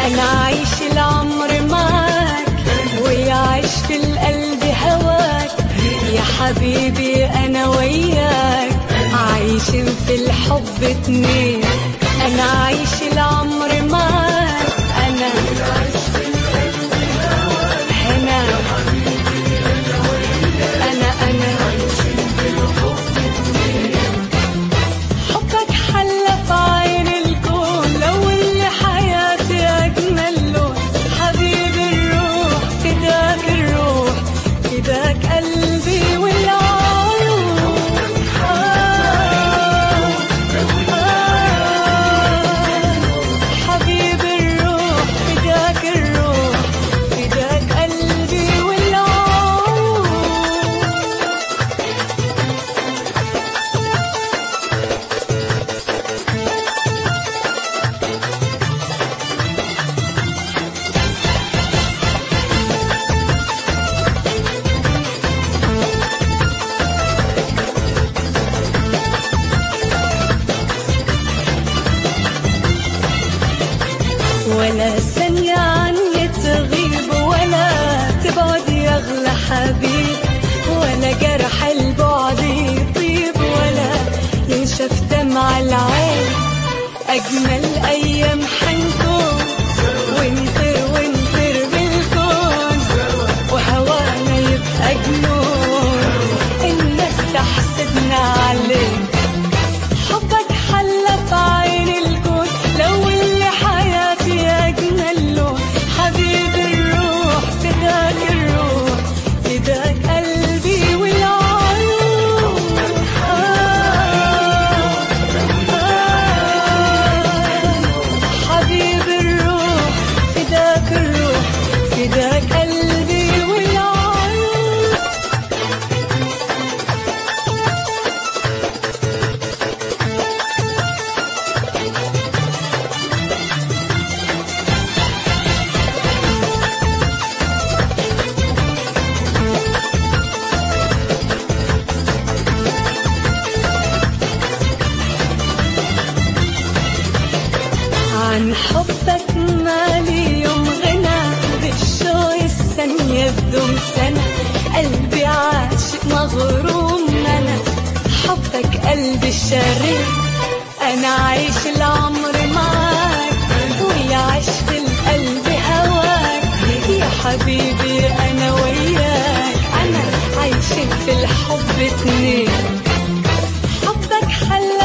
أنا عايش العمر معاك ويعيش في القلب هواك يا حبيبي أنا وياك عايشين في الحب اتنين أنا عايش العمر معاك أنا هنا أنا أنا حبك حلى في عين الكون لو اللي حياتي أجمل لون حبيبي الروح فداك الروح فداك قلبي والعيون آه آه حبيبي الروح فداك الروح فداك قلبي والعيون ولا ثانية عني تغيب ولا تبعد يا أغلى حبيب ولا جرح البعد يطيب ولا ينشف دمع العين أجمل أيام حنكون ونطير ونطير بالكون وهوانا يبقى جنون الناس تحسدنا عليه حبك حلى في عين الكون لو اللي حياتي أجمل لون حبيبي الروح فداك الروح فداك قلبي والعيون آه آه حبيبي الروح فداك الروح فداك قلبي والعيون عن حبك مالي يوم غنى بالشوق الثانية بدون سنة قلبي عاشق مغروم أنا حبك قلبي الشرير أنا عايش العمر معاك ويعيش في القلب هواك يا حبيبي أنا وياك أنا عايشين في الحب اتنين حبك حلى